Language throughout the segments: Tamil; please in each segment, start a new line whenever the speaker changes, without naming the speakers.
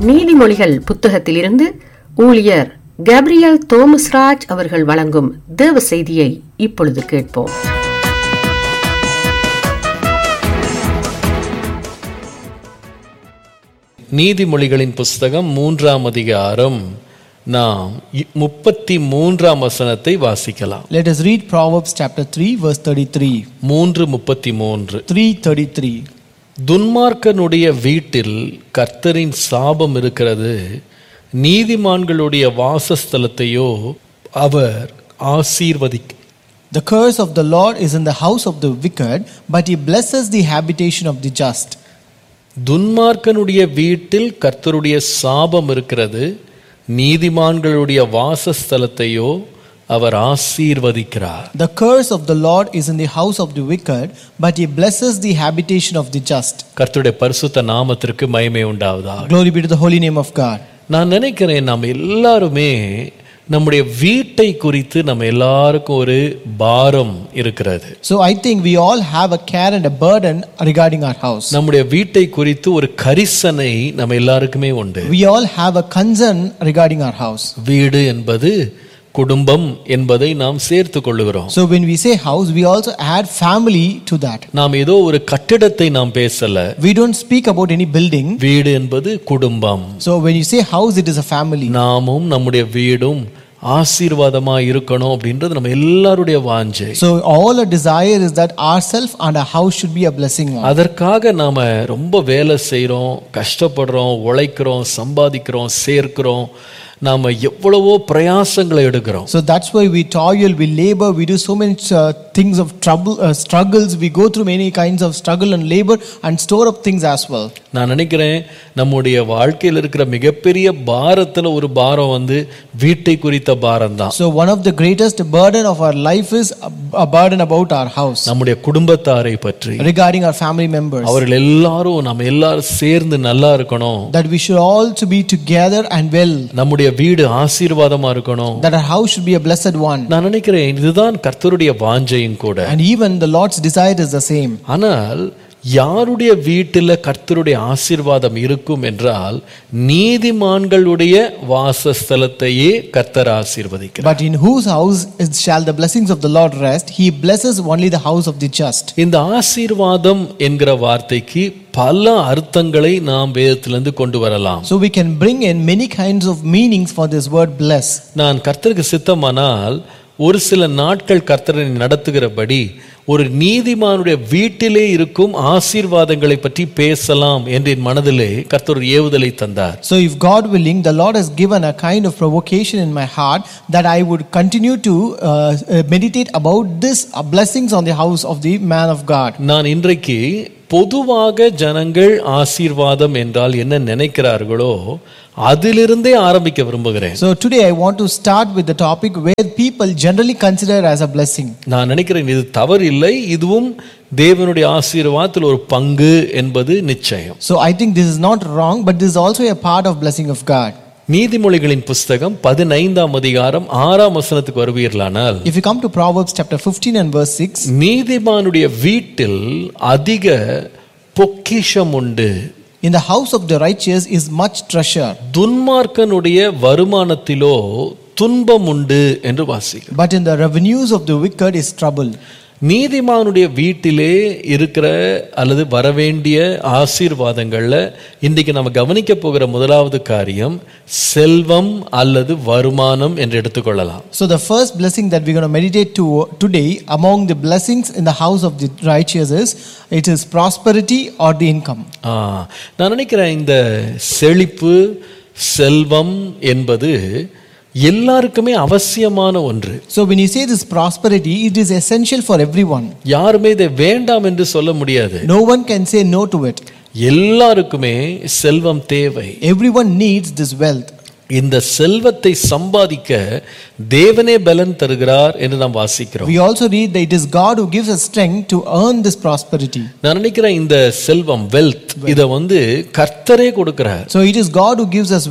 நீதிமொழிகள் புத்தகத்திலிருந்து ஊழியர் கேப்ரியல் தோமஸ்ராஜ் அவர்கள் வழங்கும் தேவ செய்தியை இப்பொழுது கேட்போம்
நீதிமொழிகளின் புஸ்தகம் மூன்றாம் அதிகாரம் நாம் இ- முப்பத்தி மூன்றாம் வசனத்தை வாசிக்கலாம்
Let us read Proverbs chapter 3, verse 33.
மூன்று முப்பத்தி மூன்று
333.
துன்மார்க்கனுடைய வீட்டில் கர்த்தரின் சாபம் இருக்கிறது நீதிமான்களுடைய வாசஸ்தலத்தையோ அவர் ஆசீர்வதிக்க
The curse of the Lord is in the house of the wicked, but he blesses the habitation of the just.
துன்மார்க்கனுடைய வீட்டில் கர்த்தருடைய சாபம் இருக்கிறது நீதிமான்களுடைய வாசஸ்தலத்தையோ அவர் ஆசீர்வதிக்கிறார்
The curse of the Lord is in the house of the wicked, but he blesses the habitation of the just.
கர்த்தருடைய பரிசுத்த நாமத்திற்கு மகிமை உண்டாவதா
Glory be to the holy name of God.
நான் நினைக்கிறேன் நம்ம எல்லாருமே நம்முடைய வீட்டை குறித்து நம்ம எல்லாருக்கும் ஒரு பாரம் இருக்கிறது
So I think we all have a care and a burden regarding our house.
நம்முடைய வீட்டை குறித்து ஒரு கரிசனை நம்ம எல்லாருக்குமே உண்டு
We all have a concern regarding our house.
வீடு என்பது குடும்பம் என்பதை நாம் சேர்த்து கொள்ளுகிறோம்
So when we say house, we also add family to that.
நாம் ஏதோ ஒரு கட்டிடத்தை நாம் பேசல
We don't speak about any building.
வீடு என்பது குடும்பம்
So when you say house, it is a family.
நாமும் நம்முடைய வீடும் ஆசீர்வாதமா இருக்கணும் அப்படின்றது நம்ம எல்லாருடைய வாஞ்சை
So all a desire is that ourself and our house should be a blessing. one.
அதற்காக நாம ரொம்ப வேலை செய்றோம் கஷ்டப்படுறோம் உழைக்கிறோம் சம்பாதிக்கிறோம் சேர்க்கிறோம் நாம எவ்வளவோ பிரயாசங்களை எடுக்கிறோம்
So that's why we toil, we labor, we do so many uh, things of trouble, uh, struggles. We go through many kinds of struggle and labor and store up things as well.
நான் நினைக்கிறேன் நம்முடைய வாழ்க்கையில் இருக்கிற மிகப்பெரிய பாரத்துல ஒரு பாரம் வந்து வீட்டை குறித்த பாரம் தான்
So one of the greatest burden of our life is a, a burden about our house,
நம்முடைய குடும்பத்தாரை பற்றி
regarding our family members.
அவர்கள் எல்லாரும் நம்ம எல்லாரும் சேர்ந்து நல்லா இருக்கணும்
That we should all to be together and well.
நம்முடைய வீடு ஆசீர்வாதமா இருக்கணும்
That our house should be a blessed one.
நான் நினைக்கிறேன் இதுதான் கர்த்தருடைய வாஞ்சையும் கூட
And even the Lord's desire is the same.
ஆனால் யாருடைய வீட்டில் கர்த்தருடைய ஆசீர்வாதம் இருக்கும் என்றால் நீதிமான்களுடைய வாசஸ்தலத்தையே கர்த்தர் ஆசீர்வதிக்கிறார்
But in whose house is, shall the blessings of the Lord rest? He blesses only the house of the just.
இந்த ஆசீர்வாதம் என்கிற வார்த்தைக்கு பல அர்த்தங்களை நாம் வேதத்திலிருந்து கொண்டு வரலாம்
So we can bring in many kinds of meanings for this word bless.
நான் கர்த்தருக்கு சித்தமானால் ஒரு சில நாட்கள் கர்த்தரை நடத்துகிறபடி ஒரு நீதிமானுடைய வீட்டிலே இருக்கும் ஆசீர்வாதங்களை பற்றி பேசலாம் என்று என் மனதிலே கர்த்தர் ஒரு ஏவுதலை தந்தார்
So if God willing, the Lord has given a kind of provocation in my heart that I would continue to uh, uh, meditate about this uh, blessings on the house of the man of God.
நான் இன்றைக்கு பொதுவாக ஜனங்கள் ஆசீர்வாதம் என்றால் என்ன நினைக்கிறார்களோ அதிலிருந்தே ஆரம்பிக்க விரும்புகிறேன்
So today I want to start with the topic where people generally consider as a blessing.
நான் நினைக்கிறேன் இது தவறு இல்லை இதுவும் தேவனுடைய ஆசீர்வாதத்தில் ஒரு பங்கு என்பது நிச்சயம்
So I think this is not wrong, but this is also a part of blessing of God.
நீதிமொழிகளின் புஸ்தகம் பதினைந்தாம் அதிகாரம் ஆறாம் வசனத்துக்கு வருவீர்களானால்
If you come to Proverbs chapter 15 and verse 6,
நீதிமானுடைய வீட்டில் அதிக பொக்கிஷம் உண்டு
in the house of the righteous is much treasure,
துன்மார்க்கனுடைய வருமானத்திலோ துன்பம் உண்டு என்று வாசிக்கிறோம்
but in the revenues of the wicked is trouble.
நீதிமானுடைய வீட்டிலே இருக்கிற அல்லது வரவேண்டிய ஆசீர்வாதங்கள்ல இன்றைக்கு நம்ம கவனிக்க போகிற முதலாவது காரியம் செல்வம் அல்லது வருமானம் என்று எடுத்துக்கொள்ளலாம்
So the first blessing that we're going to meditate to today among the blessings in the house of the righteous is it is prosperity or the income.
ஆ, நான் நினைக்கிறேன் இந்த செழிப்பு செல்வம் என்பது எல்லாருக்குமே அவசியமான ஒன்று
So when you say this prosperity, it is essential for everyone.
யாருமே இதை வேண்டாம் என்று சொல்ல முடியாது
No one can say no to it.
எல்லாருக்குமே செல்வம் தேவை
Everyone needs this wealth.
இந்த செல்வத்தை சம்பாதிக்க தேவனே பலன் தருகிறார் என்று நாம் வாசிக்கிறோம்
We also read that it is God who gives us strength to earn this prosperity.
நான் நினைக்கிறேன் இந்த செல்வம் வெல்த் இத வந்து கர்த்தரே கொடுக்கிறார்
So it is God who gives us wealth.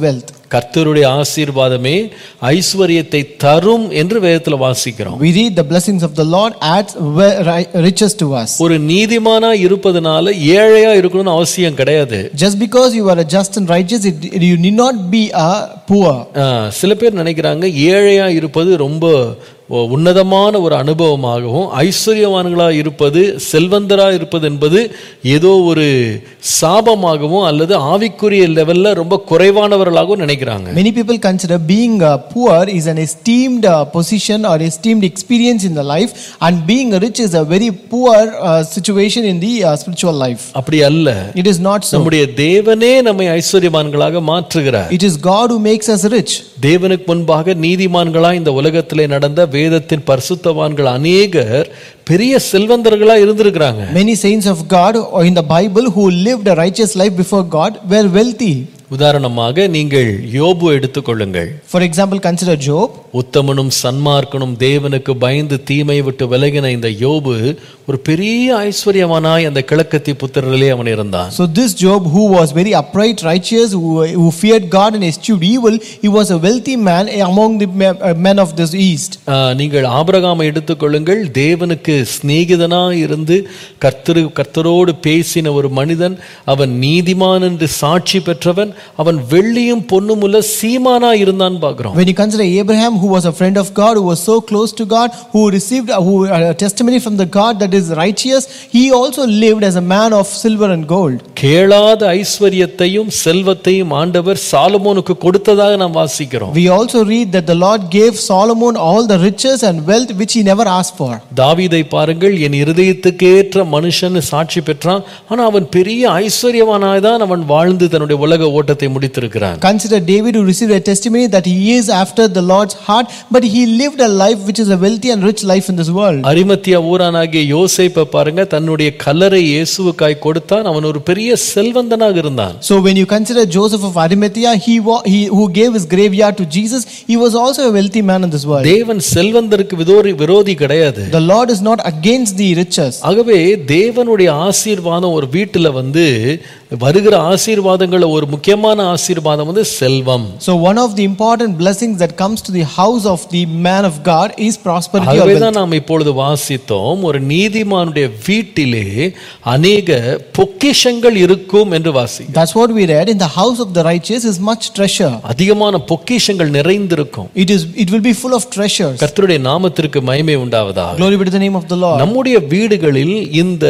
கர்த்தருடைய ஆசீர்வாதமே ஐஸ்வர்யத்தை தரும் என்று வேதத்துல வாசிக்கிறோம்
We read the blessings of the Lord adds we- ri- riches to us.
ஒரு நீதிமானா இருப்பதனால ஏழையா இருக்கணும்னு அவசியம் கிடையாது
Just because you are a just and righteous, it, you need not be a poor.
ஆ, சில பேர் நினைக்கிறாங்க ஏழையா இருப்பது ரொம்ப ஒ- உன்னதமான ஒரு அனுபவமாகவும் ஐஸ்வர்யவான்களா இருப்பது செல்வந்தரா இருப்பது என்பது ஏதோ ஒரு சாபமாகவும் அல்லது ஆவிக்குரிய லெவல்ல ரொம்ப குறைவானவர்களாகவும் நினைக்கிறாங்க
Many people consider being uh, poor is an esteemed uh, position or esteemed experience in the life, and being rich is a very poor uh, situation in the uh, spiritual life.
அப்படி அல்ல
It is not so.
நம்முடைய தேவனே நம்மை ஐஸ்வர்யவான்களாக மாற்றுகிறார்
It is God who makes us rich.
தேவனுக்கு முன்பாக நீதிமான்களா இந்த உலகத்திலே நடந்த வேதத்தின் பரிசுத்தவான்கள் அநேகர் பெரிய செல்வந்தர்களா இருந்திருக்கிறாங்க
Many saints of God or in the Bible who lived a righteous life before God were wealthy.
உதாரணமாக நீங்கள் யோபு எடுத்துக்கொள்ளுங்கள்
For example, consider Job.
உத்தமனும் சன்மார்க்கனும் தேவனுக்கு பயந்து தீமை விட்டு விலகின இந்த யோபு ஒரு பெரிய ஐஸ்வர்யவானாய் அந்த கிழக்கத்தி புத்திரரிலே அவன் இருந்தான்
So this Job, who was very upright, righteous, who, who feared God and eschewed evil, he was a wealthy man among the me- uh, men of this east.
ஆ, நீங்கள் ஆபிரகாமை எடுத்துக்கொள்ளுங்கள் தேவனுக்கு சிநேகிதனா இருந்து கர்த்தரு கர்த்தரோடு பேசின ஒரு மனிதன் அவன் நீதிமான் என்று சாட்சி பெற்றவன் அவன் வெள்ளியும் பொன்னும் உள்ள சீமானா இருந்தான் பார்க்கிறோம்
When you consider Abraham, who was a friend of God, who was so close to God, who received a, who, a testimony from the God that is righteous, he also lived as a man of silver and gold.
கேளாத ஐஸ்வர்யத்தையும் செல்வத்தையும் ஆண்டவர் சாலமோனுக்கு கொடுத்ததாக நாம் வாசிக்கிறோம்
We also read that the Lord gave Solomon all the riches and wealth which he never asked for.
தாவீதை பாருங்கள் என் இருதயத்துக்கு ஏற்ற மனுஷன் சாட்சி பெற்றான் ஆனா அவன் பெரிய ஐஸ்வர்யவானாய் தான் அவன் வாழ்ந்து தன்னுடைய உலக ஓட்டத்தை முடித்திருக்கிறான்
Consider David, who received a testimony that he is after the Lord's heart, but he lived a life which is a wealthy and rich life in this world.
Arimathea ஊரானாகிய யோசேப்பை பாருங்க தன்னுடைய கல்லறை இயேசுவுக்காய் கொடுத்தான் அவன் ஒரு பெரிய செல்வந்தனாக இருந்தான்
So when you consider Joseph of Arimathea, he, wa- he who gave his graveyard to Jesus, he was also a wealthy man in this world.
தேவன் செல்வந்தருக்கு விரோதி விரோதி கிடையாது
The Lord is not against the riches.
ஆகவே தேவனுடைய ஆசீர்வாதம் ஒரு வீட்டுல வந்து வருகிற ஆசீர்வாதங்கள்ல ஒரு முக்கியமான ஆசீர்வாதம் வந்து செல்வம்
So one of the important blessings that comes to the house of the man of God is prosperity or wealth.
ஆகவேதான் நாம் இப்பொழுது வாசித்தோம் ஒரு நீதிமானுடைய வீட்டிலே அநேக பொக்கிஷங்கள் இருக்கும் என்று வாசி
That's what we read. In the house of the righteous is much treasure.
அதிகமான பொக்கிஷங்கள் நிறைந்திருக்கும்
It is. It will be full of treasures.
கர்த்தருடைய நாமத்திற்கு மகிமை உண்டாவதாக
Glory be to the name of the Lord.
நம்முடைய வீடுகளில் இந்த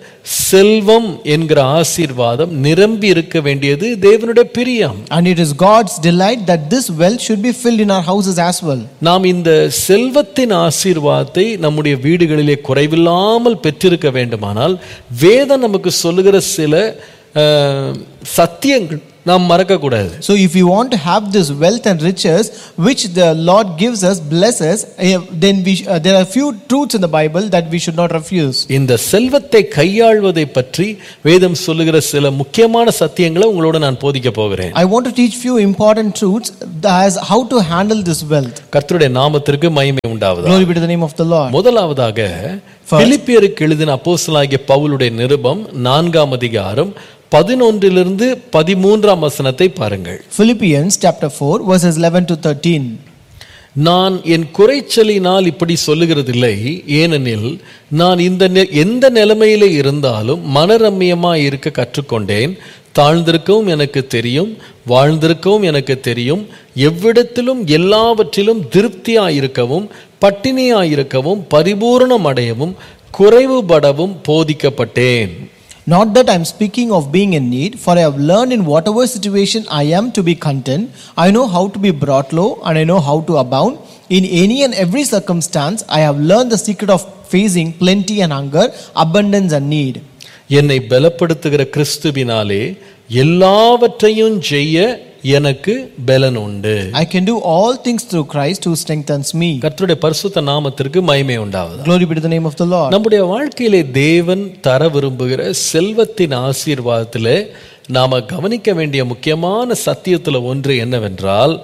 செல்வம் என்கிற ஆசீர்வாதம் நிரம்பி இருக்க வேண்டியது தேவனுடைய பிரியம்
And it is God's delight that this wealth should be filled in our houses as well.
நாம் இந்த செல்வத்தின் ஆசீர்வாதத்தை நம்முடைய வீடுகளிலே குறைவில்லாமல் பெற்றிருக்க வேண்டுமானால் வேதம் நமக்கு சொல்லுகிற சில அஹ், சத்தியங்கள் நாம் மறக்கக்கூடாது
So, if we want to have this wealth and riches which the Lord gives us, blesses, eh, then we sh- uh, there are few truths in the Bible that we should not refuse.
இந்த செல்வத்தை கையாள்வதை பற்றி வேதம் சொல்லுகிற சில முக்கியமான சத்தியங்களை உங்களோட நான் போதிக்க போகிறேன்
I want to teach few important truths as how to handle this wealth.
கர்த்தருடைய நாமத்திற்கு மகிமை உண்டாவதா
Glory be to the name of the Lord.
முதலாவதாக பிலிப்பியருக்கு எழுதின அப்போஸ்தலனாகிய பவுலுடைய நிருபம் நான்காம் அதிகாரம் பதினொன்றிலிருந்து பதிமூன்றாம் வசனத்தை பாருங்கள்
Philippians chapter 4 verses 11 to 13.
நான் என் குறைச்சலினால் இப்படி சொல்லுகிறதில்லை ஏனெனில் நான் இந்த நெ- எந்த நிலைமையிலே இருந்தாலும் மனரம்யமாய் இருக்க கற்றுக்கொண்டேன் தாழ்ந்திருக்கவும் எனக்கு தெரியும் வாழ்ந்திருக்கவும் எனக்கு தெரியும் எவ்விடத்திலும் எல்லாவற்றிலும் திருப்தியாயிருக்கவும் பட்டினியாயிருக்கவும் பரிபூரணம் அடையவும் குறைவுபடவும் போதிக்கப்பட்டேன்
Not that I am speaking of being in need, for I have learned in whatever situation I am to be content. I know how to be brought low, and I know how to abound. In any and every circumstance, I have learned the secret of facing plenty and hunger, abundance and need.
என்னை பலப்படுத்துகிற கிறிஸ்துவினாலே எல்லாவற்றையும் செய்ய எனக்கு பலன் உண்டு
I can do all things through Christ who strengthens me.
கர்த்தருடைய பரிசுத்த நாமத்திற்கு மகிமை உண்டாவது
Glory be to the name of the Lord.
நம்முடைய வாழ்க்கையிலே தேவன் தர விரும்புகிற செல்வத்தின் ஆசீர்வாதத்திலே நாம கவனிக்க வேண்டிய முக்கியமான சத்தியத்துல ஒன்று என்னவென்றால்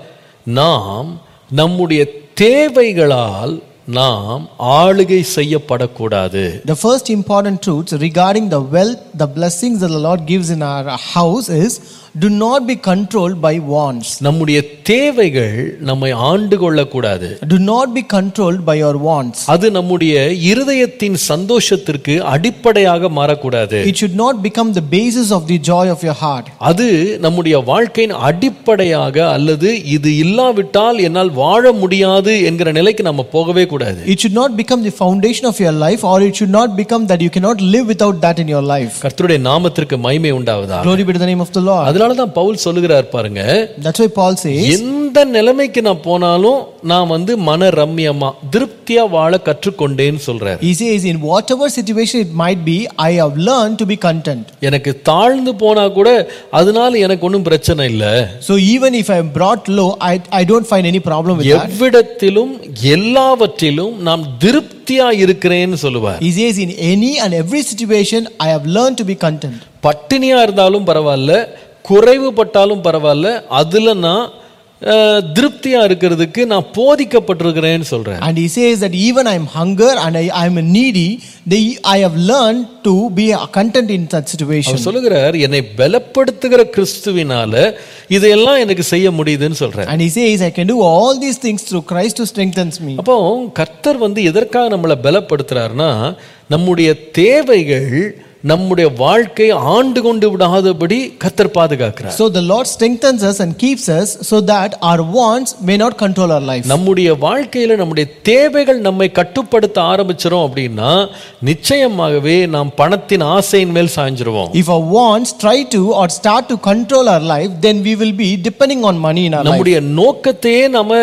நாம் நம்முடைய தேவைகளால் நாம் ஆளுகை செய்யப்படக்கூடாது
The first important truth regarding the wealth, the blessings that the Lord gives in our house is do not be controlled by wants.
நம்முடைய தேவைகள் நம்மை ஆண்டு கொள்ளக்கூடாது
Do not be controlled by your wants.
அது நம்முடைய இருதயத்தின் சந்தோஷத்திற்கு அடிப்படையாக மாறக்கூடாது
It should not become the basis of the joy of your heart.
அது நம்முடைய வாழ்க்கையின் அடிப்படையாக அல்லது இது இல்லாவிட்டால் என்னால் வாழ முடியாது என்கிற நிலைக்கு நம்ம போகவே கூடாது
It should not become the foundation of your life, or it should not become that you cannot live without that in your life.
கர்த்தருடைய நாமத்திற்கு மகிமை உண்டாவதா
Glory be to the name of the Lord.
அதனால தான் பவுல் சொல்லுகிறார் பாருங்க
That's why Paul says,
எந்த நிலைமைக்கு நான் போனாலும் நான் வந்து மன ரம்யமா திருப்தியா வாழ கற்றுக்கொண்டேன்னு சொல்றாரு
he says, in whatever situation it might be, I have learned to be content.
எனக்கு தாழ்ந்து போனா கூட அதனால எனக்கு ஒன்றும் பிரச்சனை இல்லை
So even if I am brought low, I, I don't find any problem with that.
எவ்விடத்திலும் எல்லாவற்றிலும் நாம் திருப்தியா இருக்கிறேன்னு சொல்லுவார்
He says, in any and every situation, I have learned to be content.
பட்டினியா இருந்தாலும் பரவாயில்ல குறைவுபட்டாலும் பரவாயில்ல அதுல நான் அஹ், திருப்தியா இருக்கிறதுக்கு நான் போதிக்கப்பட்டிருக்கிறேன்னு சொல்றேன்
And he says that even I am hunger and I, I am needy, they, I have learned to be content in such situation.
அவர் சொல்லுகிறார் என்னை பலப்படுத்துகிற கிறிஸ்துவினால இதையெல்லாம் எனக்கு செய்ய முடியுதுன்னு சொல்றார்
And he says, I can do all these things through Christ who strengthens me.
அப்போ கர்த்தர் வந்து எதற்காக நம்மளை பலப்படுத்துறாருன்னா நம்முடைய தேவைகள் நம்முடைய வாழ்க்கை ஆண்டு கொண்டு விடாதபடி கர்த்தர் பாதுகாக்கிறார்
So the Lord strengthens us and keeps us so that our wants may not control our life.
நம்முடைய வாழ்க்கையில நம்முடைய தேவைகள் நம்மை கட்டுப்படுத்த ஆரம்பிச்சிரும் அப்படின்னா நிச்சயமாகவே நாம் பணத்தின் ஆசையின் மேல் சாய்ஞ்சிருவோம்
If our wants try to or start to control our life, then we will be depending on money in our life.
நம்முடைய நோக்கத்தையே நம்ம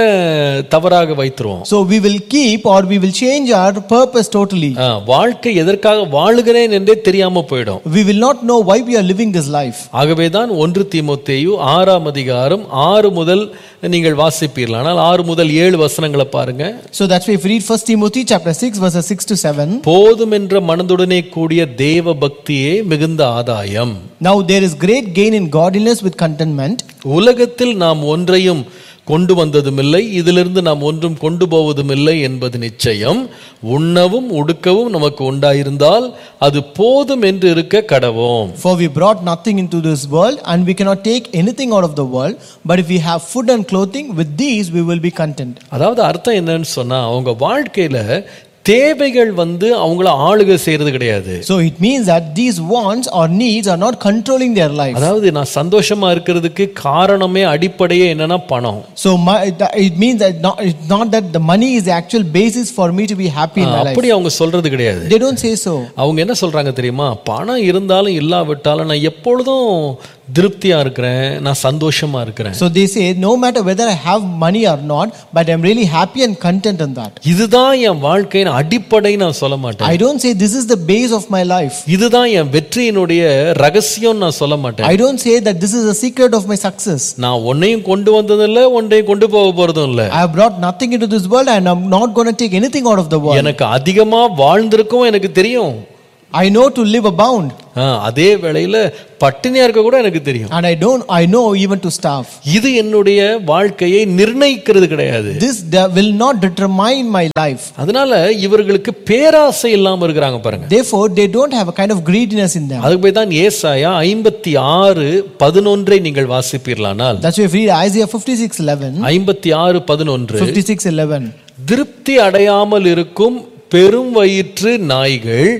தவறாக வைத்துருவோம்
So we will keep or we will change our purpose totally.
ஆ, வாழ்க்கை எதற்காக வாழுகிறேன் என்றே தெரியாம போயிடும்
We will not know why we are living this life.
ஆகவேதான் ஒன்று தீமோத்தேயு ஆறாம் அதிகாரம் ஆறு முதல் நீங்கள் வாசிப்பீர்கள் ஆனால் ஆறு முதல் ஏழு வசனங்களை பாருங்க
So that's why if we read 1 Timothy chapter 6 verses 6 to 7.
போதும் என்ற மனதுடனே கூடிய தேவ பக்தியே மிகுந்த ஆதாயம்
Now there is great gain in godliness with contentment.
உலகத்தில் நாம் ஒன்றையும் கொண்டு வந்ததுமில்லை இதிலிருந்து நாம் ஒன்றும் கொண்டு போவதுமில்லை என்பது நிச்சயம் உண்ணவும் உடுக்கவும் நமக்கு உண்டாயிருந்தால் அது போதும் என்று இருக்க கடவோம்
For we brought nothing into this world, and we cannot take anything out of the world. But if we have food and clothing, with these we will be content.
அதாவது அர்த்தம் என்னன்னு சொன்னா அவங்க வாழ்க்கையில தேவைகள் வந்து அவங்கள ஆளுகை செய்யறது கிடையாது
So it means that these wants or needs are not controlling their life.
அதாவது நான் சந்தோஷமா இருக்கிறதுக்கு காரணமே அடிப்படையே என்னன்னா பணம்
So my, that- it means that not, it's not that the money is the actual basis for me to be happy in my life.
அப்படி அவங்க சொல்றது கிடையாது
They don't say so.
அவங்க என்ன சொல்றாங்க தெரியுமா பணம் இருந்தாலும் இல்லாவிட்டாலும் நான் எப்பொழுதும் திருப்தியா இருக்கிறேன் நான் சந்தோஷமா இருக்கிறேன்
So they say, no matter whether I have money or not, but I'm really happy and content in that.
இதுதான் என் வாழ்க்கையின் அடிப்படை நான் சொல்ல மாட்டேன்
I don't say this is the base of my life.
இதுதான் என் வெற்றியினுடைய ரகசியம் நான் சொல்ல மாட்டேன்
I don't say that this is the secret of my success.
நான் ஒன்னையும் கொண்டு வந்ததில்ல ஒன்றையும் கொண்டு போக போறதும் இல்ல
I have brought nothing into this world and I'm not going to take anything out of the world.
எனக்கு அதிகமா வாழ்ந்திருக்கும் எனக்கு தெரியும்
I know to live abound
ஆ, அதே வேளையில பட்டினியா இருக்க கூட எனக்கு தெரியும்
and I don't, I know even to starve.
இது என்னுடைய வாழ்க்கையை நிர்ணயிக்கிறது கிடையாது
This de- will not determine my life.
அதனால இவர்களுக்கு பேராசை இல்லாம இருக்கிறாங்க பாருங்க
Therefore, they don't have a kind of greediness in them.
அதுக்கு போய் தான் ஏசாயா ஐம்பத்தி ஆறு பதினொன்றை நீங்கள் வாசிப்பீர்களானால்
That's why if we read Isaiah 56 11,
ஐம்பத்தி ஆறு பதினொன்று
56 11.
திருப்தி அடையாமல் இருக்கும் பெரும் வயிற்று நாய்கள்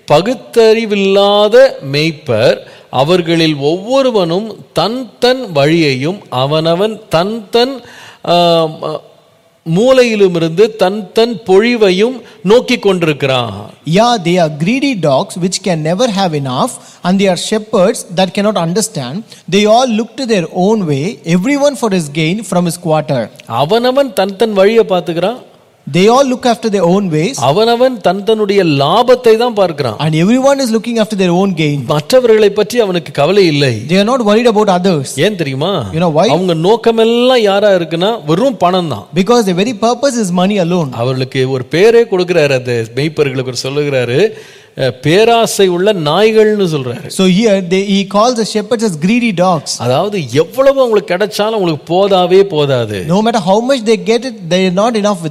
பகுத்தறிவில்லாத மேய்ப்பர் அவர்களில் ஒவ்வொருவனும் தன் தன் வழியையும் அவனவன் தன் தன் ஆம், மூலையிலுமிருந்து தன் தன் பொழிவையும் நோக்கி கொண்டிருக்கிறான்
Yeah, they are greedy dogs which can never have enough, and they are shepherds that cannot understand. They all look to their own way, everyone for his gain from his quarter.
அவனவன் தன் தன் வழியை பார்த்துக்கிறான்
They all look after their own ways,
அவனவன் தன் தன்னுடைய லாபத்தை தான் பார்க்கிறான்
and everyone is looking after their own gain.
மற்றவர்களை பற்றி அவனுக்கு கவலை இல்லை
They are not worried about others
ஏன் தெரியுமா
You know why?
அவங்க நோக்கமெல்லாம் யாரா இருக்குன்னா வெறும் பணம் தான்
because their very purpose is money alone.
அவர்களுக்கு ஒரு பேரே கொடுக்கிறாரு அந்த மெய்ப்பர்களுக்கு ஒரு சொல்லுகிறாரு அஹ், பேராசை உள்ள நாய்கள்னு சொல்றாரு
So here they, he calls the shepherds as greedy dogs.
அதாவது எவ்வளவு அவங்களுக்கு கிடைச்சாலும் அவங்களுக்கு போதாவே போதாது
No matter how much they get it, they are not enough with that.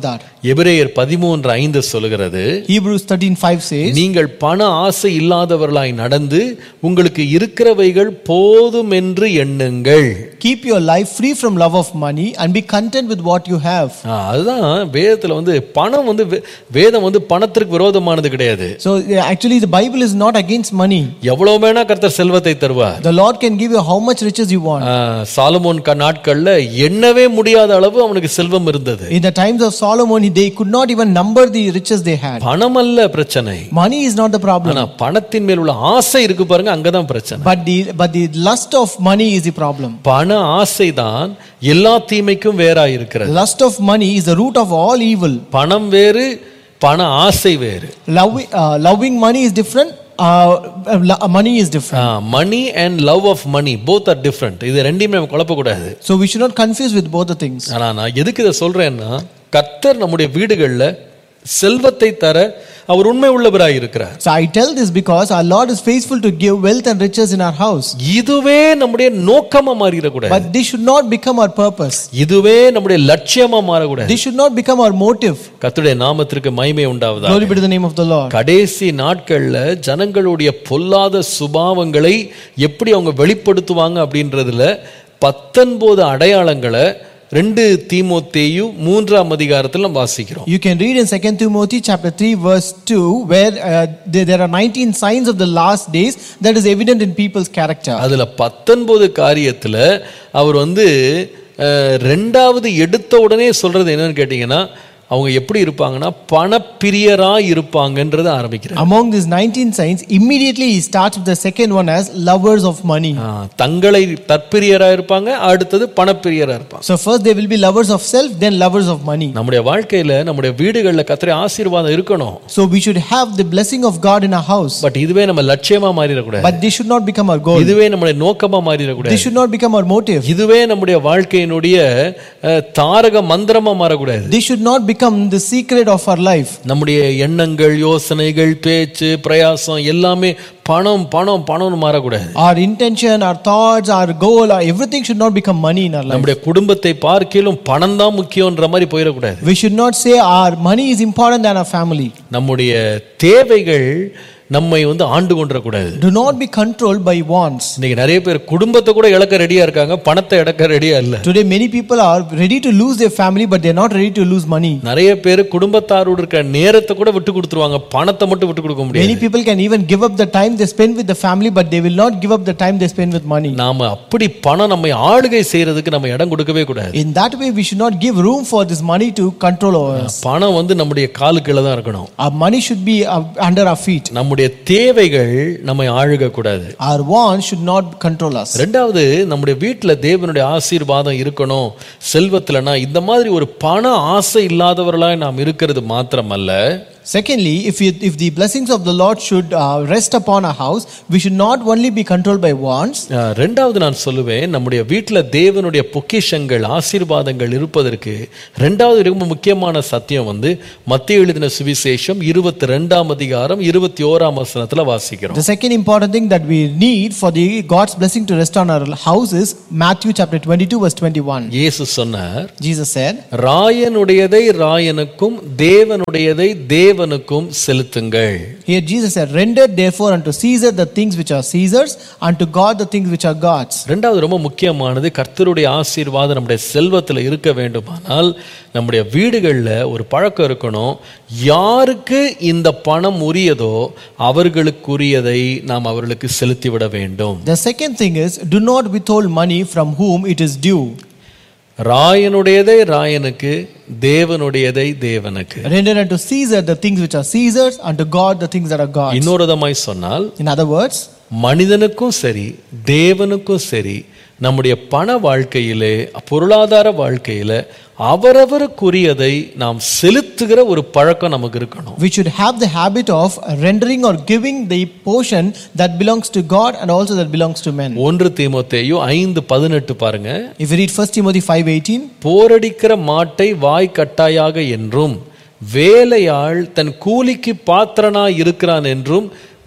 எபிரேயர் பதிமூன்று ஐந்து சொல்லுகிறது
Hebrews 13:5 says,
நீங்கள் பண ஆசை இல்லாதவர்களாய் நடந்து உங்களுக்கு இருக்கிறவைகள் போதும் என்று எண்ணுங்கள்
Keep your life free from love of money and be content with what you have.
ஆ, அதுதான் வேதத்துல வந்து பணம் வந்து வே- வேதம் வந்து பணத்திற்கு விரோதமானது கிடையாது
So yeah, actually, the Bible is not against money.
எவ்வளவு வேணா கர்த்தர் செல்வத்தை தருவார்
The Lord can give you how much riches you want.
ஆ, சாலமோன் க- நாட்கள்ல எண்ணவே முடியாத அளவு அவனுக்கு செல்வம் இருந்தது
In the times of Solomon, they could not even number the riches they had.
பணம் அல்ல பிரச்சனை
Money is not the problem,
ஆனா பணத்தின் மேல் உள்ள ஆசை இருக்கு பாருங்க அங்கதான் பிரச்சனை
but the but the lust of money is the problem.
பண ஆசைதான் எல்லா தீமைக்கும் வேறா இருக்கிறது
Lust of money is the root of all evil.
பணம் வேறு பண ஆசை வேறு
Loving, uh, loving money is different. Uh, uh, lo- money is different.
Money and love of money both are different இது ரெண்டையுமே நம்ம குழப்பக்கூடாது
So we should not confuse with both the things.
ஆனா நான் எதுக்கு இதை சொல்றேன்னா கர்த்தர் நம்முடைய வீடுகள்ல செல்வத்தை தர அவர் உண்மை உள்ளவராய் இருக்கிறார்
So I tell this because our Lord is faithful to give wealth and riches in our house.
இதுவே நம்முடைய நோக்கமா மாறிடக்கூடாது
But this should not become our purpose.
இதுவே நம்முடைய லட்சியமா மாறக்கூடாது
This should not become our motive.
கர்த்தருடைய நாமத்திற்கு மகிமை உண்டாவதா
Glory be to the name of the Lord.
கடைசி நாட்கள்ல ஜனங்களுடைய பொல்லாத சுபாவங்களை எப்படி அவங்க வெளிப்படுத்துவாங்க அப்படின்றதுல பத்தொன்பது அடையாளங்களை ரெண்டு தீமோத்தேயு மூன்றாம் அதிகாரத்தில் நம்ம வாசிக்கிறோம்
You can read in 2 Timothy chapter 3 verse 2 where uh, there, there are 19 signs of the last days that is evident in people's character.
அதுல பத்தொன்பது காரியத்துல அவர் வந்து அஹ், ரெண்டாவது எடுத்த உடனே சொல்றது என்னன்னு கேட்டீங்கன்னா அவங்க எப்படி இருப்பாங்கன்னா பணப்பிரியரா இருப்பாங்கன்றத ஆரம்பிக்கிறார்
Among these 19 signs, immediately he starts with the second one as lovers of money.
ஆ, தங்களை தற்பிரியரா இருப்பாங்க அடுத்தது பணப்பிரியரா இருப்பாங்க
So first they will be lovers of self, then lovers of money.
நம்முடைய வாழ்க்கையில நம்முடைய வீடுகள்ல கத்திர ஆசீர்வாதம் இருக்கணும்
So we should have the blessing of God in our house.
But இதுவே நம்ம லட்சியமா மாறிடக்கூடாது
But this should not become our goal.
இதுவே நம்முடைய நோக்கமா மாறிடக்கூடாது
This should not become our motive.
இதுவே நம்முடைய வாழ்க்கையினுடைய அஹ், தாரக மந்திரமா மாறக்கூடாது
This should not become the secret of our life.
நம்முடைய எண்ணங்கள் யோசனைகள் பேச்சு பிரயாசம் எல்லாமே பணம் பணம் பணம்னு மாறக்கூடாது
Our intention, our thoughts, our goal, our, everything should not become money in our life.
நம்முடைய குடும்பத்தை பார்க்கிலும் பணம் தான் முக்கியன்ற மாதிரி போயிடக்கூடாது
We should not say our money is important than our family.
நம்முடைய தேவைகள் நம்மை வந்து ஆண்டு கொண்டிடக்கூடாது
Do not be controlled by wants.
இன்னைக்கு நிறைய பேர் குடும்பத்தை கூட இழக்க ரெடியா இருக்காங்க பணத்தை இழக்க ரெடியா இல்ல
Today, many people are ready to lose their family, but they're not ready to lose money.
நிறைய பேர் குடும்பத்தாரோடு இருக்கிற நேரத்தை கூட விட்டு கொடுத்துருவாங்க பணத்தை மட்டும் விட்டு கொடுக்க முடியாது
Many people can even give up the time they spend with the family, but they will not give up the time they spend with money.
நாம அப்படி பணம் நம்மை ஆளுகை செய்யறதுக்கு நம்ம இடம் கொடுக்கவே கூடாது
In that way, we should not give room for this money to control over us.
பணம் வந்து நம்முடைய காலுக்குள்ள தான் இருக்கணும்
Our money should be uh, under our feet.
நம்முடைய தேவைகள் நம்மை ஆழுக கூடாது
Our wants should not control us.
ரெண்டாவது நம்முடைய வீட்டில் தேவனுடைய ஆசீர்வாதம் இருக்கணும் செல்வத்துலனா இந்த மாதிரி ஒரு பண ஆசை இல்லாதவர்களாய் நாம் இருக்கிறது மாத்திரமல்ல
Secondly, if, you, if the blessings of the Lord should uh, rest upon our house, we should not only be controlled by wants,
அஹ், ரெண்டாவது நான் சொல்லுவேன் நம்முடைய வீட்டில் தேவனுடைய பொக்கிஷங்கள் ஆசீர்வாதங்கள் இருப்பதற்கு ரெண்டாவது ரொம்ப முக்கியமான சத்தியம் வந்து மத்திய எழுதின சுவிசேஷம் இருபத்தி ரெண்டாம் அதிகாரம் இருபத்தி ஓராம் வசனத்துல வாசிக்கிறோம்
The second important thing that we need for the God's blessing to rest on our house is Matthew chapter 22 verse 21.
இயேசு சொன்னார்
Jesus said,
ராயனுடையதை ராயனுக்கும் தேவனுடையதை தேவனுக்கும் செலுத்துங்கள்
Here Jesus said, Render therefore unto Caesar the things which are Caesar's, unto God the things which are God's.
ரெண்டாவது ரொம்ப முக்கியமானது கர்த்தருடைய ஆசீர்வாதம் நம்முடைய செல்வத்தில் இருக்க வேண்டுமானால் நம்முடைய வீடுகளில் ஒரு பழக்கம் இருக்கணும் யாருக்கு இந்த பணம் உரியதோ அவர்களுக்குரியதை நாம் அவர்களுக்கு செலுத்திவிட வேண்டும்
The second thing is, do not withhold money from whom it is due.
ராயனுடையதை ராயனுக்கு தேவனுடையதை தேவனுக்கு
Render unto Caesar the things which are Caesar's, unto God the things that are God's.
இன்னொரு விதமாய் சொன்னால்
In other words,
மனிதனுக்கும் சரி தேவனுக்கும் சரி நம்முடைய பண வாழ்க்கையிலே பொருளாதார வாழ்க்கையில அவரவருக்குரியதை நாம் செலுத்துகிற ஒரு பழக்கம் நமக்கு இருக்கணும்
we should have the habit of rendering or giving the portion that belongs to God and also that belongs to men.
ஒன்று தீமோத்தேயு ஐந்து பதினெட்டு பாருங்க
If you read 1 Timothy 5:18,
போரடிக்கிற மாட்டை வாய் கட்டாயாக என்றும் வேலையாள் தன் கூலிக்கு பாத்திரனாய் இருக்கிறான் என்றும்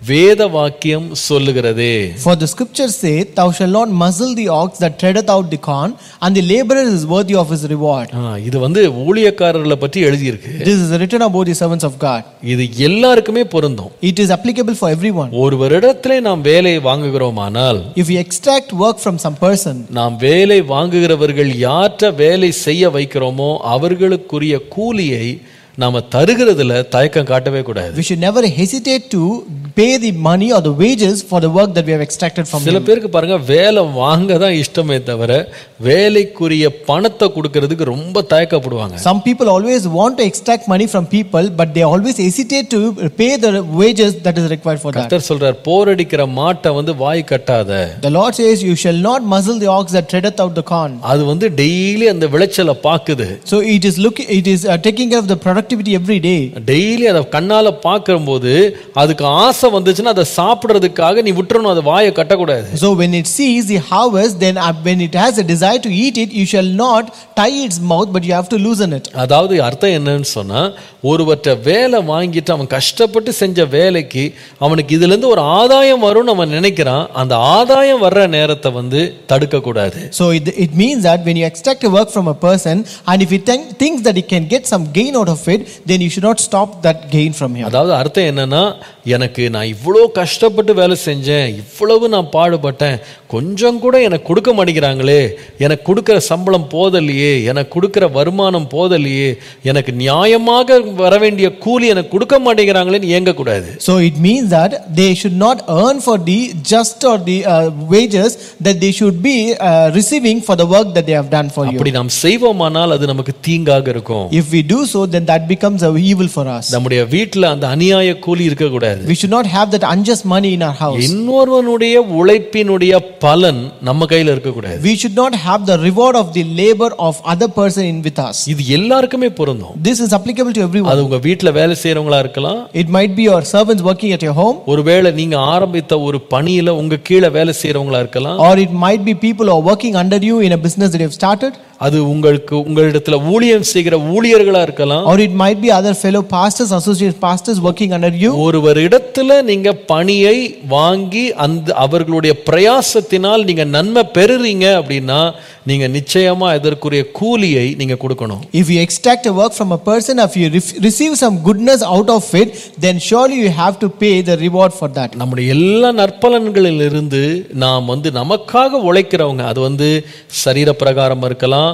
வேத வாக்கியம் சொல்லுகிறதே
For the scriptures say, Thou shalt not muzzle the ox that treadeth out the corn, and the laborer is worthy of his reward.
ஆ, இது வந்து ஊழியக்காரர்களை பற்றி எழுதியிருக்கு
This is written about the servants of God.
இது எல்லாருக்குமே பொருந்தும்
It is applicable for everyone.
ஒருவரிடத்திலே நாம் வேலை வாங்குகிறோமானால்
If we extract work from some person,
நாம் வேலை வாங்குகிறவர்கள் யார்கிட்ட வேலை செய்ய வைக்கிறோமோ அவர்களுக்குரிய கூலியை நாம தருகிறதுல தயக்கம் காட்டவே கூடாது
we should never hesitate to pay the money or the wages for the work that we have extracted from
சில
him.
பேருக்கு பாருங்க வேலை வாங்க தான் இஷ்டமே தவிர வேலைக்குரிய பணத்தை கொடுக்கறதுக்கு ரொம்ப தயக்கப்படுவாங்க
Some people always want to extract money from people, but they always hesitate to pay the wages that is required for that.
கர்த்தர் சொல்றார் போரடிக்கிற மாட்டை வந்து வாய் கட்டாத
The Lord says, You shall not muzzle the ox that treadeth out the corn.
அது வந்து டெய்லி அந்த விளைச்சலை பாக்குது
So it is looking, it is uh, taking care of the productivity every day.
Daily அதை கண்ணால பார்க்கும்போது அதுக்கு ஆசை வந்துச்சுன்னா அதை சாப்பிடுறதுக்காக நீ விட்டுறணும் அதை வாயை கட்டக்கூடாது
So when it sees the harvest, then uh, when it has a desire to eat it, you shall not tie its mouth, but you have to loosen it.
அதாவது அர்த்தம் என்னன்னு சொன்னா ஒருவற்ற வேலை வாங்கிட்டு அவன் கஷ்டப்பட்டு செஞ்ச வேலைக்கு அவனுக்கு இதுல இருந்து ஒரு ஆதாயம் வரும்னு அவன் நினைக்கிறான் அந்த ஆதாயம் வர்ற நேரத்தை வந்து தடுக்க கூடாது
So it, it means that when you extract a work from a person, and if he think, thinks that he can get some gain out of it, then you should not stop that gain from him.
அதாவது அர்த்தம் என்னன்னா எனக்கு நான் இவ்வளோ கஷ்டப்பட்டு வேலை செஞ்சேன் இவ்வளவு நான் பாடுபட்டேன் கொஞ்சம் கூட எனக்கு கொடுக்க மாட்டேங்கிறாங்களே எனக்கு கொடுக்குற சம்பளம் போதலையே எனக்கு கொடுக்குற வருமானம் போதலையே எனக்கு நியாயமாக வர வேண்டிய கூலி எனக்கு கொடுக்க மாட்டேங்கிறாங்களேன்னு இயங்கக்கூடாது
So it means that they should not earn for the just or the uh, wages that they should be uh, receiving for the work that they have done for you.
அப்படி நாம் செய்வோமானால் அது நமக்கு தீங்காக இருக்கும்
If we do so, then that becomes a evil for us.
நம்முடைய வீட்டில் அந்த அநியாய கூலி இருக்கக்கூடாது
We should not have that unjust money in our house.
இன்னொருவனுடைய உழைப்பினுடைய பலன் நம்ம கையில் இருக்கக்கூடாது
We should not have the reward of the labor of other person in with us.
இது எல்லாருக்குமே பொருந்தும்
This is applicable to everyone.
அது உங்க வீட்டில் வேலை செய்யறவங்களா இருக்கலாம்
It might be your servants working at your home,
ஒருவேளை நீங்க ஆரம்பித்த ஒரு பணியில உங்க கீழே வேலை செய்யறவங்களா இருக்கலாம்
or it might be people who are working under you in a business that you have started,
அது உங்களுக்கு உங்களிடத்துல ஊழியம் செய்கிற ஊழியர்களா இருக்கலாம்
or it might be other fellow pastors, associate pastors working under you.
ஒருவர் இடத்துல நீங்க பணியை வாங்கி அந்த அவர்களுடைய பிரயாசத்தினால் நீங்க நன்மை பெறுறீங்க அப்படின்னா நீங்க நிச்சயமா இதற்குரிய கூலியை நீங்க கொடுக்கணும்
If you extract a work from a person, if you ref- receive some goodness out of it, then surely you have to pay the reward for that.
நம்முடைய எல்லா நற்பலன்களில் இருந்து நாம் வந்து நமக்காக உழைக்கிறவங்க அது வந்து சரீர பிரகாரம் இருக்கலாம்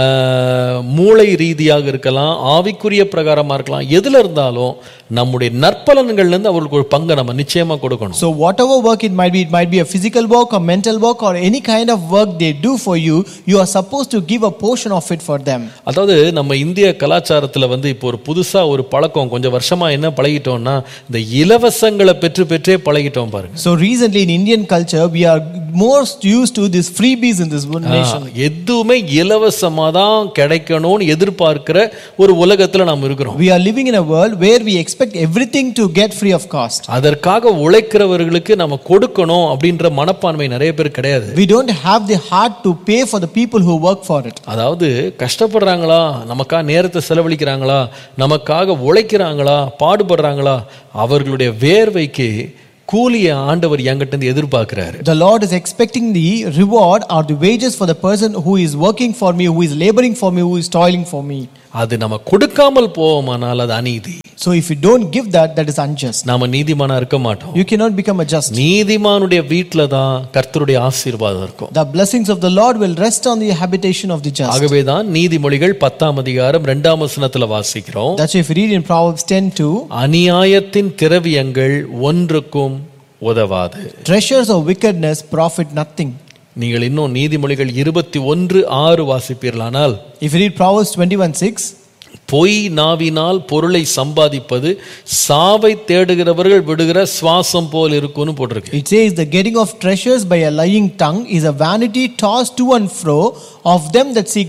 ஆஹ், மூளை ரீதியாக இருக்கலாம் ஆவிக்குரிய பிரகாரமா இருக்கலாம் எதுல இருந்தாலும் நம்முடைய நற்பலன்கள்ல இருந்து அவர்களுக்கு ஒரு பங்கை நம்ம நிச்சயமா கொடுக்கணும்
So whatever work it might be, it might be a physical work or mental work or any kind of work they do for you, you are supposed to give a portion of it for them.
அதாவது நம்ம இந்திய கலாச்சாரத்துல வந்து இப்போ ஒரு புதுசா ஒரு பழக்கம் கொஞ்சம் வருஷமா என்ன பழகிட்டோம்னா இந்த இலவசங்களை பெற்று பெற்றே பழகிட்டோம் பாருங்க
So recently in Indian culture, we are most used to these freebies in this nation.
ஆஹ், எதுவுமே இலவசமா தான் கிடைக்கணும்னு எதிர்பார்க்கிற ஒரு உலகத்துல நாம் இருக்கிறோம்
We are living in a world where we expect everything to get free of cost.
அதற்காக உழைக்கிறவர்களுக்கு நம்ம கொடுக்கணும் அப்படின்ற மனப்பான்மை நிறைய பேர் கிடையாது
We don't have the heart to pay for the people who work for it.
அதாவது கஷ்டப்படுறாங்களா நமக்காக நேரத்தை செலவழிக்கிறாங்களா நமக்காக உழைக்கிறாங்களா பாடுபடுறாங்களா அவர்களுடைய வேர்வைக்கு கூலியை ஆண்டவர் என்கிட்ட இருந்து எதிர்பார்க்கிறாரு
The Lord is expecting the reward or the wages for the person who is working for me, who is laboring for me, who is toiling for me.
அது நம்ம கொடுக்காமல் போவோமானால் அது அநீதி
So if you don't give that, that is unjust.
நாம நீதிமானா இருக்க மாட்டோம்
You cannot become a just.
நீதிமானுடைய வீட்டில தான் கர்த்தருடைய ஆசீர்வாதம் இருக்கும்
The blessings of the Lord will rest on the habitation of the just.
ஆகவே தான் நீதிமொழிகள் பத்தாம் அதிகாரம் ரெண்டாம் வசனத்துல வாசிக்கிறோம்
That's why if you read in Proverbs 10 2,
அநியாயத்தின் திரவியங்கள் ஒன்றுக்கும் உதவாது
treasures of wickedness profit nothing.
நீங்கள் இன்னும் நீதிமொழிகள் இருபத்தி ஒன்று ஆறு வாசிப்பீர்களானால்
If you read Proverbs 21 6,
பொய் நாவினால் பொருளை சம்பாதிப்பது சாவை தேடுகிறவர்கள் விடுகிற சுவாசம் போல் இருக்கும்னு போட்டிருக்கு
it says, The getting of treasures by a lying tongue is a vanity tossed to and fro of them that seek death.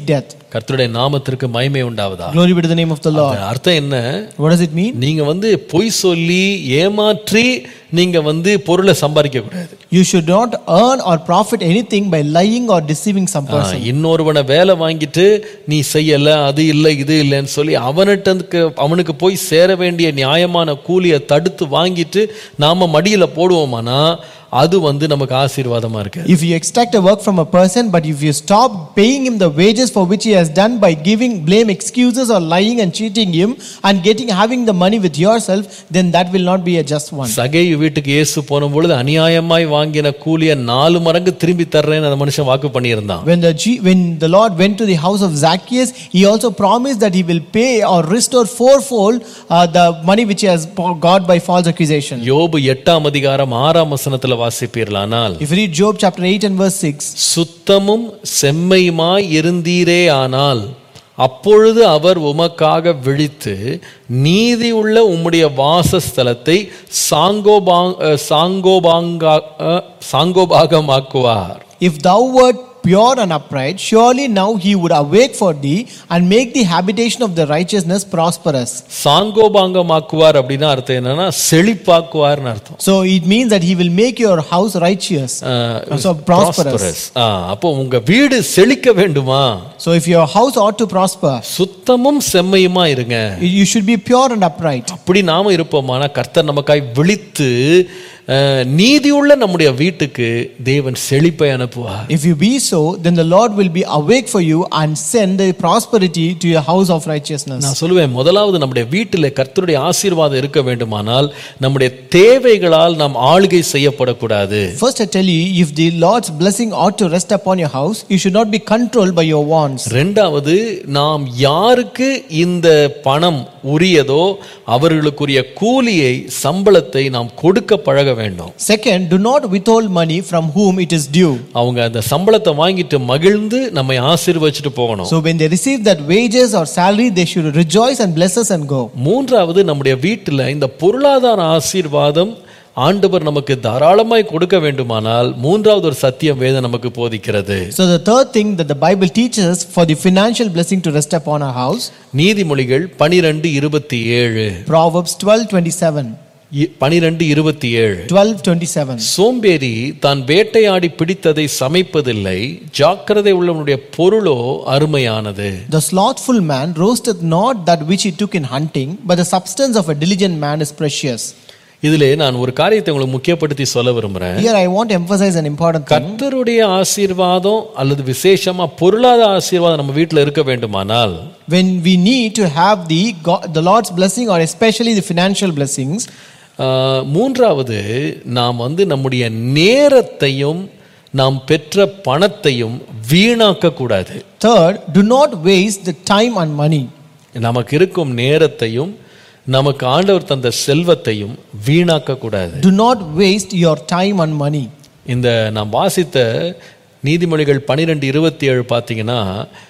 கர்த்தருடைய நாமத்திற்கு மகிமை உண்டாவதா
Glory be to the name of the Lord.
அதன் அர்த்தம் என்ன
What does it mean?
நீங்க வந்து பொய் சொல்லி ஏமாற்றி நீங்க வந்து பொருளை சம்பாதிக்க கூடாது
You should not earn or profit anything by lying or deceiving some
ah,
person.
இன்னொருவனை வேலை வாங்கிட்டு நீ செய்யல அது இல்லை இது இல்லைன்னு சொல்லி அவன்கிட்ட அவனுக்கு போய் சேர வேண்டிய நியாயமான கூலியை தடுத்து வாங்கிட்டு நாம மடியில போடுவோமானா அது வந்து நமக்கு ஆசீர்வாதமா இருக்கு
If you extract a work from a person, but if you stop paying him the wages for which he has done by giving blame excuses or lying and cheating him and getting having the money with yourself, then that will not be a just one.
சகையு வீட்டுக்கு இயேசு போன பொழுது அநியாயமாய் வாங்கின கூலியை நாலு மடங்கு திரும்பி தர்றேன்னு அந்த மனுஷன் வாக்கு பண்ணியிருந்தான்
When the, G- when the Lord went to the house of Zacchaeus, he also promised that he will pay or restore fourfold uh, the money which he has got by false accusation.
யோபு எட்டாம் அதிகாரம் ஆறாம் வசனத்துல வாசிப்பீர்களானால்
If you read Job chapter 8 and verse 6,
சுத்தமும் செம்மையுமாய் இருந்தீரே ஆனால் அப்பொழுது அவர் உமக்காக விழித்து நீதியுள்ள உம்முடைய வாசஸ்தலத்தை சாங்கோபாங் அஹ், சாங்கோபாங்கா அஹ், சாங்கோபாகமாக்குவார்
If thou wert pure and upright, surely now he would awake for thee and make the habitation of the righteousness prosperous.
சாங்கோபாங்கமாக்குவார் அப்படின்னா அர்த்தம் என்னன்னா செழிப்பாக்குவார்னு அர்த்தம்
So it means that he will make your house righteous.
Ah,
So prosperous.
prosperous. ஆ, அப்போ உங்க வீடு செழிக்க வேண்டுமா
So if your house ought to prosper,
சுத்தமும் செம்மையுமா இருங்க
you should be pure and upright.
அப்படி நாம இருப்போமானா கர்த்தர் நமக்காய் விழித்து அஹ், நீதியுள்ள நம்முடைய வீட்டுக்கு தேவன் செழிப்பை அனுப்புவார்
If you be so, then the Lord will be awake for you and send the prosperity to your house of righteousness.
நான் சொல்லுவேன் முதலாவது நம்முடைய வீட்டில் கர்த்தருடைய ஆசீர்வாதம் இருக்க வேண்டுமானால் நம்முடைய தேவைகளால் நாம் ஆளுகை செய்யப்படக்கூடாது
First, I tell you, if the Lord's blessing ought to rest upon your house, you should not be controlled by your wants.
ரெண்டாவது நாம் யாருக்கு இந்த பணம் உரியதோ அவர்களுக்குரிய கூலியை சம்பளத்தை நாம் கொடுக்க பழக வேண்டும்
Second, do not withhold money from whom it is due.
அவங்க அந்த சம்பளத்தை வாங்கிட்டு மகிழ்ந்து நம்மை ஆசீர்வச்சிட்டு போகணும்
So when they receive that wages or salary, they should rejoice and bless us and go.
மூன்றாவது நம்முடைய வீட்டில் இந்த பொருளாதார ஆசீர்வாதம் ஆண்டவர் நமக்கு தாராளமாய் கொடுக்க வேண்டுமானால் மூன்றாவது ஒரு சத்தியம் வேதம் நமக்கு போதிக்கிறது
So the third thing that the Bible teaches us for the financial blessing to rest upon our house,
நீதிமொழிகள் பனிரெண்டு இருபத்தி ஏழு
Proverbs 12:27.
பனிரெண்டு இருபத்தி ஏழு
12:27.
சோம்பேறி தான் வேட்டையாடி பிடித்ததை சமைப்பதில்லை ஜாக்கிரதை உள்ளவனுடைய பொருளோ அருமையானது
The slothful man roasteth not that which he took in hunting, but the substance of a diligent man is precious.
இதிலே நான் ஒரு காரியத்தை உங்களுக்கு முக்கியப்படுத்தி சொல்ல விரும்புறேன்
Here I want to emphasize an important thing.
கர்த்தருடைய ஆசீர்வாதம் அல்லது விசேஷமா பொருளாதார ஆசீர்வாதம் நம்ம வீட்டில் இருக்க வேண்டுமானால்
When we need to have the God, the Lord's blessing or especially the financial blessings,
ஆஹ், மூன்றாவது நாம் வந்து நம்முடைய நேரத்தையும் நாம் பெற்ற பணத்தையும் வீணாக்க கூடாது
third, do not waste the time and money.
நமக்கு இருக்கும் நேரத்தையும் நமக்கு ஆண்டவர் தந்த செல்வத்தையும் வீணாக்க கூடாது
Do not waste your time and money.
இந்த நாம் வாசித்த நீதிமொழிகள் பன்னிரெண்டு இருபத்தி ஏழு பார்த்தீங்கன்னா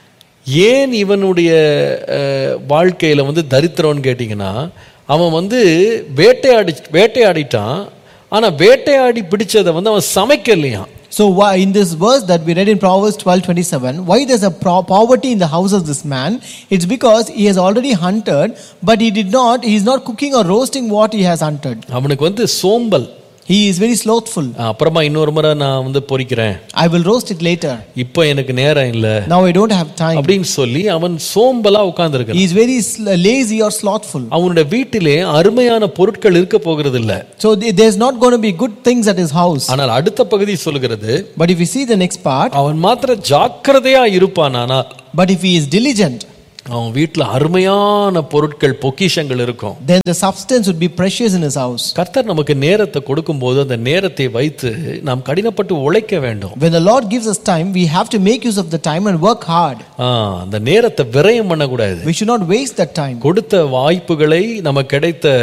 ஏன் இவனுடைய அஹ், வாழ்க்கையில வந்து தரித்திரம்னு கேட்டிங்கன்னா அவன் வந்து வேட்டையாடி வேட்டையாடிட்டான் ஆனா வேட்டையாடி பிடிச்சதை வந்து அவன் சமைக்கலையாம்
So why in this verse that we read in Proverbs 12:27, why there's a pro- poverty in the house of this man? It's because he has already hunted, but he did not. He is not cooking or roasting what he has hunted.
அவனுக்கு வந்து சோம்பல்
He is very slothful.
அப்புறமா இன்னொரு முறை நான் வந்து பொறிக்கிறேன்
I will roast it later.
இப்போ எனக்கு நேரம் இல்லை
Now I don't have time.
அப்படின்னு சொல்லி அவன் சோம்பலா உட்கார்ந்துருக்கான்
He is very sl- lazy or slothful.
அவனுடைய வீட்டிலே அருமையான பொருட்கள் இருக்க போகிறது இல்ல
So th- there's not going to be good things at his house.
ஆனால் அடுத்த பகுதி சொல்லுகிறது
But if you see the next part,
அவன் மாத்திர ஜாக்கிரதையா இருப்பான் ஆனா
but if he is diligent,
அவன் வீட்டுல அருமையான பொருட்கள் பொக்கிஷங்கள் இருக்கும்
then the substance would be precious in his house.
கர்த்தர் நமக்கு நேரத்தை கொடுக்கும்போது அந்த நேரத்தை வைத்து நாம் கடினப்பட்டு உழைக்க வேண்டும்
When the Lord gives us time, we have to make use of the time and work hard.
ஆ, அந்த நேரத்தை விரயம் பண்ணக்கூடாது
We should not waste that time.
கொடுத்த வாய்ப்புகளை நமக்கு கிடைத்த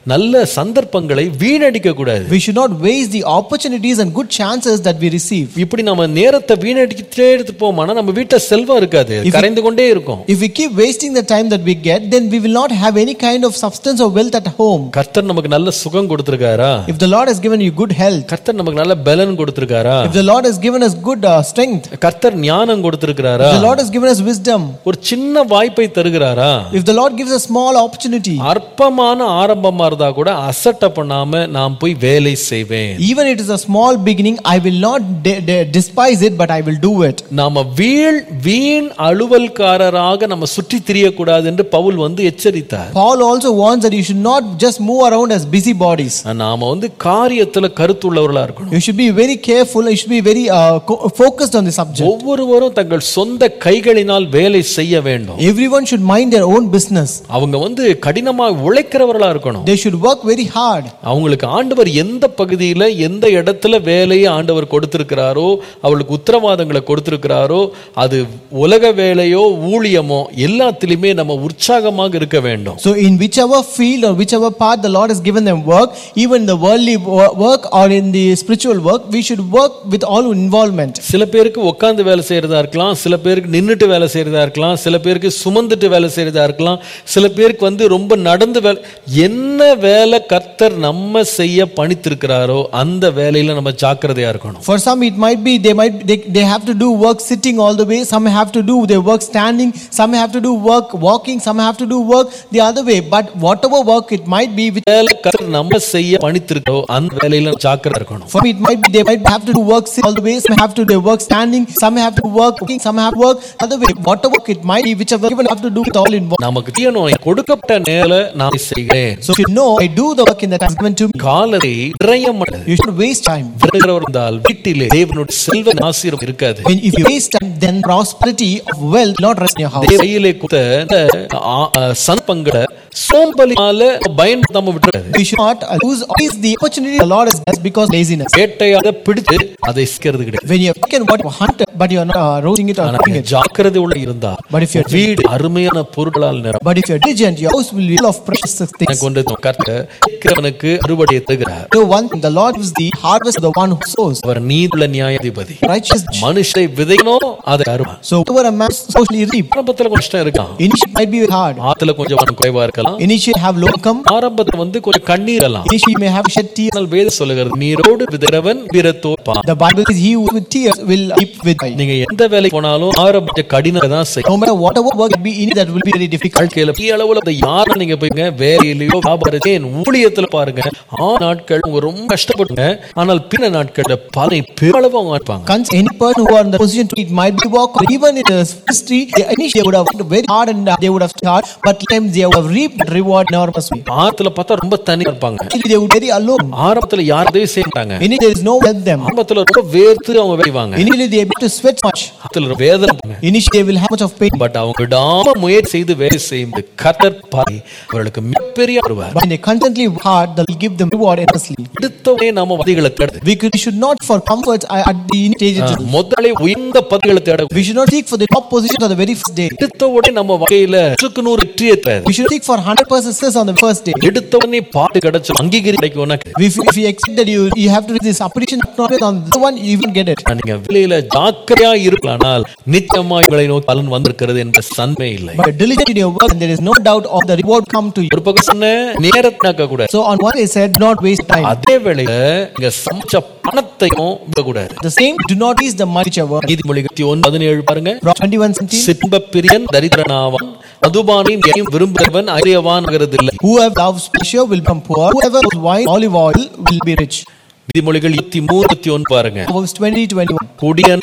நல்ல சந்தர்ப்பங்களை வீணடிக்க கூடாது
We should not waste the opportunities and good chances that we receive.
இப்படி நம்ம நேரத்தை வீணடிக்கிட்டே எடுத்து போமானா நம்ம வீட்டை செல்வம் இருக்காது கரைந்து கொண்டே இருக்கும்
If we keep wasting the time that we get, then we will not have any kind of substance or wealth at home.
கர்த்தர் நமக்கு நல்ல சுகம் கொடுத்திருக்காரா
If the Lord has given you good health,
கர்த்தர் நமக்கு நல்ல பலன் கொடுத்திருக்காரா
if the Lord has given us good uh, strength,
கர்த்தர் ஞானம் கொடுத்திருக்கிறாரா
if the Lord has given us wisdom,
ஒரு சின்ன வாய்ப்பை தருகிறாரா
if the Lord gives a small opportunity,
அற்பமான ஆரம்பமா இருந்தா கூட அசட்டை பண்ணாம நான் போய் வேலை செய்வேன்
even it is a small beginning, I will not de- de- despise it, but I will do it.
நாம வீண் வீண் அலுவல்காரராக நம்ம சுற்றி திரியக்கூடாது என்று பவுல் வந்து எச்சரித்தார்
Paul also warns that you should not just move around as busybodies.
நாம வந்து காரியத்துல கருத்துள்ளவர்களா இருக்கணும்
You should be very careful, you should be very uh, co- focused on the subject.
ஒவ்வொருவரும் தங்கள் சொந்த கைகளினால் வேலை செய்ய வேண்டும்
Everyone should mind their own business.
அவங்க வந்து கடினமா உழைக்கிறவர்களா இருக்கணும்
They should work very hard.
அவங்களுக்கு ஆண்டவர் எந்த பகுதியில எந்த இடத்துல வேலையை ஆண்டவர் கொடுத்திருக்கிறாரோ அவளுக்கு உத்தரவாதங்களை கொடுத்திருக்கிறாரோ அது உலக வேலையோ ஊழியமோ எல்லாத்திலுமே நம்ம உற்சாகமாக இருக்க வேண்டும்
So, in whichever field or whichever part the Lord has given them work, even the worldly wo- work or in the spiritual work, we should work with all involvement.
சில பேருக்கு உட்கார்ந்து வேலை செய்யறதா இருக்கலாம் சில பேருக்கு நின்னுட்டு வேலை செய்யறதா இருக்கலாம் சில பேருக்கு சுமந்துட்டு வேலை செய்யறதா இருக்கலாம் சில பேருக்கு வந்து ரொம்ப நடந்து வேலை என்ன வேலை கர்த்தர் நம்ம செய்ய பணித்திருக்கிறாரோ அந்த வேலையில நம்ம ஜாக்கிரதையா இருக்கணும்
For some, it might be they might they, they have to do work sitting all the way. Some have to do their work standing. Some have to do work walking. Some have to do work the other way. But whatever work it might be, which
வேலை கர்த்தர் நம்ம செய்ய பணித்திருக்கிறோம் அந்த வேலையில ஜாக்கிரதை இருக்கணும்
for me it might be they might have to do work sit all the way. Some have to do their work standing. Some have to work walking. Some have to work other way. Whatever work it might be, whichever given have to do it all in one.
நமக்கு தீயணும் கொடுக்கப்பட்ட நேர நான் செய்கிறேன்
So you know, I do the work in that time given to me.
காலத்தை விரயம் பண்ணது
You should waste time.
வருகிறவர் இருந்தால் வீட்டிலே தேவனுடைய செல்வ ஆசீர்வாதம் இருக்காது
When if you waste time, then prosperity of wealth will not rest in your house.
தேவ கையிலே கொடுத்த இந்த, ஆ, ஆ, சந்தர்ப்பங்களை சோம்பலினால பயன்படுத்தாம விட்டுறாது
We should not lose always the opportunity the Lord has blessed because laziness.
வேட்டையாத பிடிச்சு அதை சிக்கிறது கிடையாது
When you have taken what you hunted, but you are not uh, roasting it or
ஆனா
cooking
நீங்க
it.
ஜாக்கிரதை உள்ள இருந்தா
But if you're
வீடு அருமையான பொருட்களால் நிறம்
but if you're diligent, your house will be full of precious things.
எனக்கு ஒன்று கர்த்தர் இருக்கிறவனுக்கு அறுவடையை தருகிறார்
No one thing, the Lord gives the harvest to the one who sows.
அவர் நீதியுள்ள நியாயாதிபதி
Righteous.
மனுஷரை விதைக்கணும் அதை அருவா
So whatever a man socially reap,
ஆரம்பத்துல கஷ்டம் இருக்கான்
initially might be hard.
ஆத்துல கொஞ்சம் வனம் குறைவா இருக்கலாம்
Initially have low income.
ஆரம்பத்துல வந்து கொஞ்சம் கண்ணீர் எல்லாம்
Initially you may have shed tears.
ஆனால் வேதம் சொல்லுகிறது நீரோடு விதைறவன் வீரத்தோ பா
The Bible says he who with tears will reap with joy.
நீங்க எந்த வேலைக்கு போனாலும் ஆரம்பிச்ச கடினம் தான் செய்யும்
No matter whatever work it be in it, that will be very difficult.
வாழ்க்கையில பெரிய அளவுல அந்த யாரும் நீங்க போய்ங்க வேலையிலயோ வியாபாரத்தையோ என் ஊழியத்துல பாருங்க ஆறு நாட்கள் அவங்க ரொம்ப கஷ்டப்படுங்க ஆனால் பின்ன நாட்கள்ல பலனை பெருளவு அவங்க அனுப்பாங்க
Cons- Any person who are in the position to it might be walk or even in the history, they initially would have worked very hard and uh, they would have started, but times they would have reaped the reward enormously.
ஆத்துல பார்த்தா ரொம்ப தனியா இருப்பாங்க
Actually, they would be very alone.
ஆரம்பத்துல யாரும் உதவி செய்ய மாட்டாங்க
Initially, there is no help them.
ஆரம்பத்துல ரொம்ப வேர்த்து அவங்க வேவாங்க
Initially, they have to sweat much.
ஆத்துல ரொம்ப வேதனை பண்ணுங்க.
Initially, they will have much of pain.
But அவங்க விடாம முயற்சி செய்து வேலை செய்யும் கர்த்தர் பாரி அவர்களுக்கு மிகப்பெரிய வருவார்
But when they constantly work hard, that will give them reward endlessly.
எடுத்தவனே நாம வதிகளை தேடு
We, could, we should not for comfort uh, at the initial stages.
முதலே உயர்ந்த பதவிகளை தேட
We should not seek for the top position on the very first day.
எடுத்த உடனே நம்ம வாழ்க்கையில நூற்றுக்கு நூறு வெற்றியை தேவை
We should seek for 100% success on the first day.
எடுத்த உடனே பாட்டு கிடைச்சு அங்கீகரி கிடைக்கும் உனக்கு
If, if you expect that you, you have to reach this appreciation acknowledgement on the one, you won't get it.
நீங்க வேலையில ஜாக்கிரதையா இருக்கலானால் நிச்சயமா உங்களை நோக்கி பலன் வந்திருக்கிறது என்ற சன்மை இல்லை
But diligent in your work, and there is no doubt of the reward come to you.
ஒரு பக்கம் சொன்ன நேரத்தினாக்க கூட
So on one, I said, do not waste time.
அதே வேளையில நீங்க சமைச்ச பணத்தையும் விடக்கூடாது
The same, do not waste the money which you work.
நீதிமொழி ஒன்று பதினேழு பாருங்க
Proverbs 21 17.
சிம்ப பிரியன் தரித்திரனாவான் மதுபானையும் எதையும் விரும்புகிறவன் அறியவான் இல்லை
Whoever loves pleasure will become poor. Whoever loves wine, olive oil will be rich.
நீதிமொழிகள் இருபத்தி மூணு இருபத்தி ஒன்று பாருங்க
Proverbs 20 21.
குடியன்